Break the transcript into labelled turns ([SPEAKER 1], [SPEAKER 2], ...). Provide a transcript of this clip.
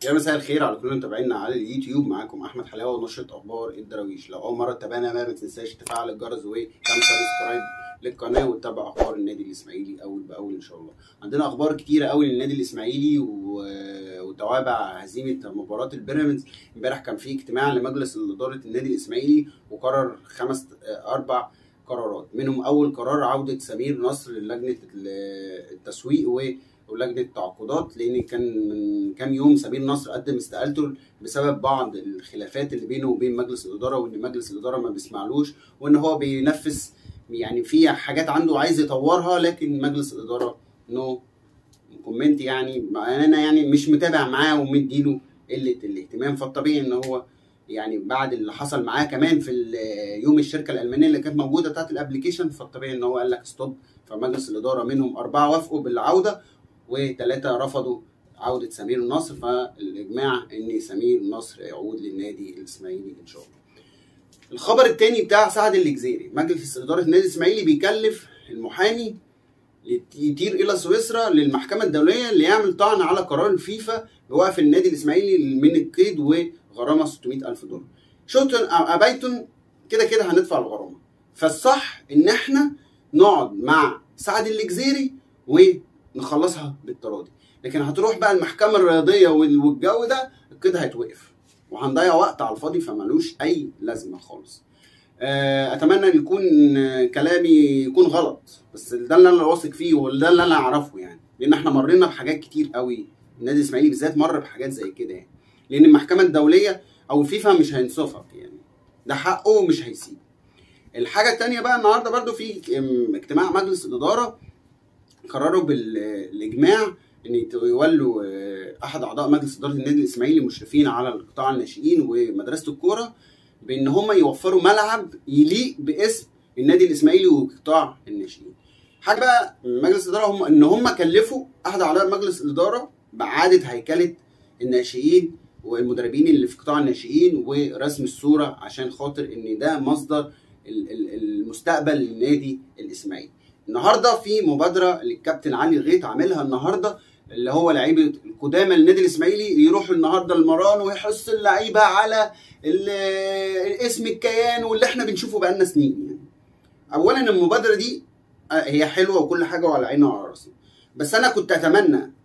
[SPEAKER 1] يا مساء الخير على كل اللي متابعينا على اليوتيوب معاكم احمد حلاوه ونشره اخبار الدراويش لو اول مره تتابعنا ما تنساش تفعل الجرس وكم سبسكرايب للقناه وتتابع اخبار النادي الاسماعيلي اول باول ان شاء الله عندنا اخبار كتيره قوي للنادي الاسماعيلي و... وتوابع هزيمه مباراه البيراميدز امبارح كان في اجتماع لمجلس اداره النادي الاسماعيلي وقرر خمس اربع قرارات منهم اول قرار عوده سمير نصر للجنه التسويق و ولجنه التعاقدات لان كان من كام يوم سمير نصر قدم استقالته بسبب بعض الخلافات اللي بينه وبين مجلس الاداره وان مجلس الاداره ما بيسمعلوش وان هو بينفذ يعني في حاجات عنده عايز يطورها لكن مجلس الاداره نو كومنت يعني انا يعني مش متابع معاه ومديله قله الاهتمام فالطبيعي ان هو يعني بعد اللي حصل معاه كمان في يوم الشركه الالمانيه اللي كانت موجوده بتاعت الابلكيشن فالطبيعي ان هو قال لك ستوب فمجلس الاداره منهم اربعه وافقوا بالعوده وثلاثه رفضوا عوده سمير النصر فالاجماع ان سمير النصر يعود للنادي الاسماعيلي ان شاء الله. الخبر الثاني بتاع سعد الجزيري مجلس اداره النادي الاسماعيلي بيكلف المحامي يطير الى سويسرا للمحكمه الدوليه اللي يعمل طعن على قرار الفيفا بوقف النادي الاسماعيلي من القيد وغرامه 600 الف دولار. شئتم او ابيتم كده كده هندفع الغرامه. فالصح ان احنا نقعد مع سعد الجزيري ونخلصها بالتراضي. لكن هتروح بقى المحكمه الرياضيه والجو ده القيد هيتوقف وهنضيع وقت على الفاضي فمالوش اي لازمه خالص. اتمنى ان يكون كلامي يكون غلط بس ده اللي انا واثق فيه وده اللي انا اعرفه يعني لان احنا مرينا بحاجات كتير قوي النادي الاسماعيلي بالذات مر بحاجات زي كده يعني لان المحكمه الدوليه او فيفا مش هينصفك يعني ده حقه ومش هيسيب الحاجه الثانيه بقى النهارده برده في اجتماع مجلس الاداره قرروا بالاجماع ان يولوا احد اعضاء مجلس اداره النادي الاسماعيلي مشرفين على قطاع الناشئين ومدرسه الكوره بان هم يوفروا ملعب يليق باسم النادي الاسماعيلي وقطاع الناشئين. حاجه بقى مجلس الاداره هم ان هم كلفوا احد اعضاء مجلس الاداره باعاده هيكله الناشئين والمدربين اللي في قطاع الناشئين ورسم الصوره عشان خاطر ان ده مصدر المستقبل للنادي الاسماعيلي. النهارده في مبادره للكابتن علي الغيط عاملها النهارده اللي هو لعيبه القدامى النادي الاسماعيلي يروحوا النهارده المران ويحث اللعيبه على اسم الكيان واللي احنا بنشوفه بقالنا سنين يعني. اولا المبادره دي هي حلوه وكل حاجه وعلى عيني وعلى راسي بس انا كنت اتمنى